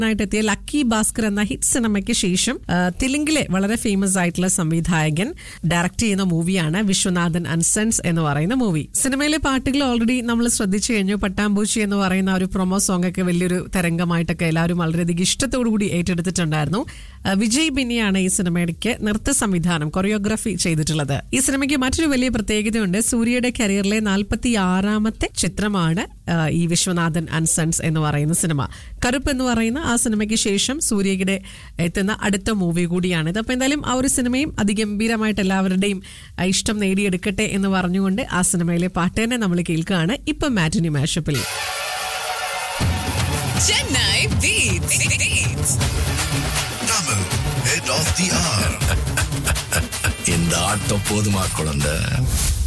ആയിട്ട് എത്തിയ ലക്കി ഭാസ്കർ എന്ന ഹിറ്റ് സിനിമയ്ക്ക് ശേഷം ആ, തെലുങ്കിലെ വളരെ ഫേമസ് ആയിട്ടുള്ള സംവിധായകൻ ഡയറക്ട് ചെയ്യുന്ന മൂവിയാണ് വിശ്വനാഥൻ ആൻഡ് സൺസ് എന്ന് പറയുന്ന മൂവി സിനിമയിലെ പാട്ടുകൾ ഓൾറെഡി നമ്മൾ ശ്രദ്ധിച്ചു കഴിഞ്ഞു പട്ടാമ്പൂച്ചി എന്ന് പറയുന്ന ആ ഒരു പ്രൊമോ സോങ് ഒക്കെ വലിയൊരു തരംഗമായിട്ടൊക്കെ എല്ലാവരും വളരെയധികം ഇഷ്ടത്തോടു കൂടി ഏറ്റെടുത്തിട്ടുണ്ടായിരുന്നു ആ, വിജയ് ബിന്നിയാണ് ഈ സിനിമയ്ക്ക് നൃത്ത സംവിധാനം കൊറിയോഗ്രാഫി ചെയ്തിട്ടുള്ളത് ഈ സിനിമയ്ക്ക് മറ്റൊരു വലിയ പ്രത്യേകതയുണ്ട് സൂര്യയുടെ കരിയറിലെ നാൽപ്പത്തി ആറാമത്തെ ചിത്രമാണ് ആ, ഈ വിശ്വനാഥൻ ആൻഡ് സൺസ് എന്ന് പറയുന്ന സിനിമ കറുപ്പ് എന്ന് പറയുന്ന ആ സിനിമയ്ക്ക് ശേഷം സൂര്യയുടെ എത്തുന്ന അടുത്ത മൂവി കൂടിയാണിത് അപ്പൊ എന്തായാലും ആ ഒരു സിനിമയും അതിഗംഭീരമായിട്ട് എല്ലാവരുടെയും ആ, ഇഷ്ടം നേടിയെടുക്കട്ടെ എന്ന് പറഞ്ഞുകൊണ്ട് ആ സിനിമയിലെ പാട്ട് തന്നെ നമ്മൾ കേൾക്കുകയാണ് ഇപ്പൊ മാറ്റിനി മാഷപ്പിൽ Chennai Beats. Beats. Tamil, head of the hour. இந்த ஆட்டம் போதுமா குழந்தை